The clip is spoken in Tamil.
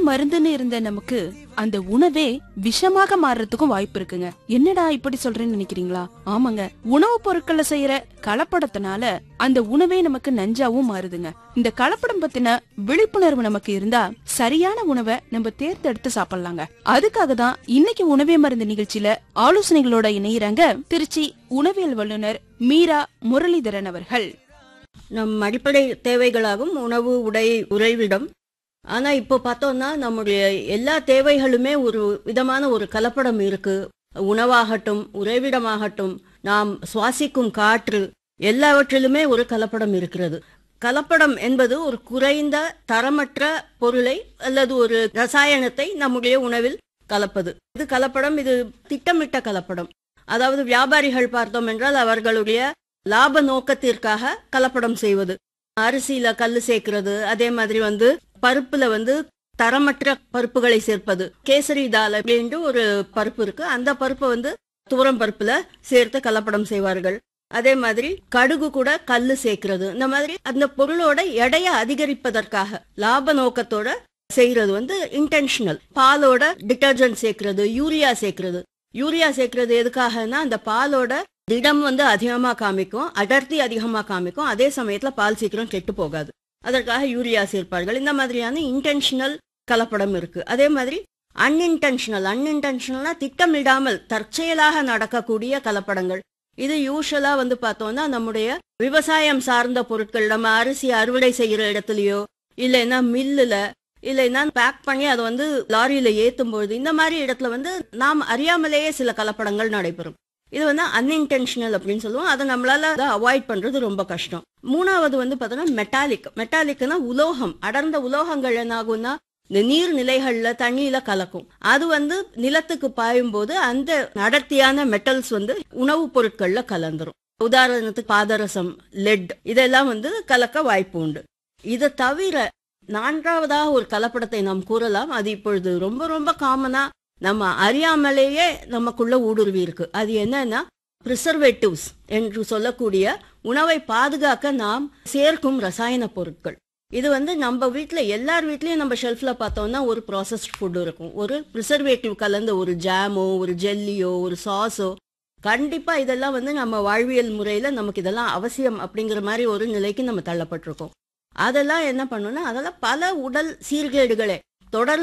மருந்துன்னு இருந்த நமக்கு அந்த உணவே விஷமாக மாறுறதுக்கும் வாய்ப்பு இருக்குங்க என்னடா இப்படி சொல்றேன்னு நினைக்கிறீங்களா ஆமாங்க உணவுப் பொருட்கள்ல செய்யற கலப்படத்தினால அந்த உணவே நமக்கு நஞ்சாவும் மாறுதுங்க இந்த கலப்படம் பத்தின விழிப்புணர்வு நமக்கு இருந்தா சரியான உணவை நம்ம தேர்ந்தெடுத்து சாப்பிடலாங்க அதுக்காக தான் இன்னைக்கு உணவே மருந்து நிகழ்ச்சியில ஆலோசனைகளோட இணையறாங்க திருச்சி உணவியல் வல்லுனர் மீரா முரளிதரன் அவர்கள் நம் அடிப்படை தேவைகளாகும் உணவு உடை உறைவிடம் ஆனா இப்போ பார்த்தோம்னா நம்முடைய எல்லா தேவைகளுமே ஒரு விதமான ஒரு கலப்படம் இருக்கு உணவாகட்டும் உறைவிடமாகட்டும் நாம் சுவாசிக்கும் காற்று எல்லாவற்றிலுமே ஒரு கலப்படம் இருக்கிறது கலப்படம் என்பது ஒரு குறைந்த தரமற்ற பொருளை அல்லது ஒரு ரசாயனத்தை நம்முடைய உணவில் கலப்பது இது கலப்படம் இது திட்டமிட்ட கலப்படம் அதாவது வியாபாரிகள் பார்த்தோம் என்றால் அவர்களுடைய லாப நோக்கத்திற்காக கலப்படம் செய்வது அரிசியில கல்லு சேர்க்கிறது அதே மாதிரி வந்து பருப்புல வந்து தரமற்ற பருப்புகளை சேர்ப்பது கேசரி தால் அப்படின்ட்டு ஒரு பருப்பு இருக்கு அந்த பருப்பை வந்து துவரம் பருப்புல சேர்த்து கலப்படம் செய்வார்கள் அதே மாதிரி கடுகு கூட கல்லு சேர்க்கிறது இந்த மாதிரி அந்த பொருளோட எடையை அதிகரிப்பதற்காக லாப நோக்கத்தோட செய்யறது வந்து இன்டென்ஷனல் பாலோட டிட்டர்ஜென்ட் சேர்க்கிறது யூரியா சேர்க்கிறது யூரியா சேர்க்கிறது எதுக்காகனா அந்த பாலோட திடம் வந்து அதிகமா காமிக்கும் அடர்த்தி அதிகமா காமிக்கும் அதே சமயத்துல பால் சீக்கிரம் கெட்டு போகாது அதற்காக யூரியா சேர்ப்பார்கள் இந்த மாதிரியான இன்டென்ஷனல் கலப்படம் இருக்கு அதே மாதிரி அன்இன்டென்ஷனல் அன்இன்டென்ஷனல்னா திட்டமிடாமல் தற்செயலாக நடக்கக்கூடிய கலப்படங்கள் இது யூஸ்வலா வந்து பார்த்தோம்னா நம்முடைய விவசாயம் சார்ந்த பொருட்கள் நம்ம அரிசி அறுவடை செய்யற இடத்துலயோ இல்லைன்னா மில்லுல இல்லைன்னா பேக் பண்ணி அதை வந்து லாரியில ஏத்தும் பொழுது இந்த மாதிரி இடத்துல வந்து நாம் அறியாமலேயே சில கலப்படங்கள் நடைபெறும் இது வந்து அன்இன்டென்ஷனல் அப்படின்னு சொல்லுவோம் அதை நம்மளால அவாய்ட் பண்றது ரொம்ப கஷ்டம் மூணாவது வந்து பார்த்தோம்னா மெட்டாலிக் மெட்டாலிக்னா உலோகம் அடர்ந்த உலோகங்கள் என்ன ஆகும்னா இந்த நீர் நிலைகள்ல தண்ணியில கலக்கும் அது வந்து நிலத்துக்கு பாயும் போது அந்த அடர்த்தியான மெட்டல்ஸ் வந்து உணவுப் பொருட்கள்ல கலந்துரும் உதாரணத்துக்கு பாதரசம் லெட் இதெல்லாம் வந்து கலக்க வாய்ப்பு உண்டு இதை தவிர நான்காவதாக ஒரு கலப்படத்தை நாம் கூறலாம் அது இப்பொழுது ரொம்ப ரொம்ப காமனா நம்ம அறியாமலேயே நமக்குள்ள ஊடுருவி இருக்கு அது என்னன்னா ப்ரிசர்வேட்டிவ்ஸ் என்று சொல்லக்கூடிய உணவை பாதுகாக்க நாம் சேர்க்கும் ரசாயன பொருட்கள் இது வந்து நம்ம வீட்ல எல்லார் வீட்லயும் நம்ம ஷெல்ஃப்ல பார்த்தோம்னா ஒரு ப்ராசஸ்ட் ஃபுட் இருக்கும் ஒரு ப்ரிசர்வேட்டிவ் கலந்த ஒரு ஜாமோ ஒரு ஜெல்லியோ ஒரு சாஸோ கண்டிப்பா இதெல்லாம் வந்து நம்ம வாழ்வியல் முறையில நமக்கு இதெல்லாம் அவசியம் அப்படிங்கிற மாதிரி ஒரு நிலைக்கு நம்ம தள்ளப்பட்டிருக்கோம் அதெல்லாம் என்ன பண்ணுன்னா அதெல்லாம் பல உடல் சீர்கேடுகளை தொடர்ந்து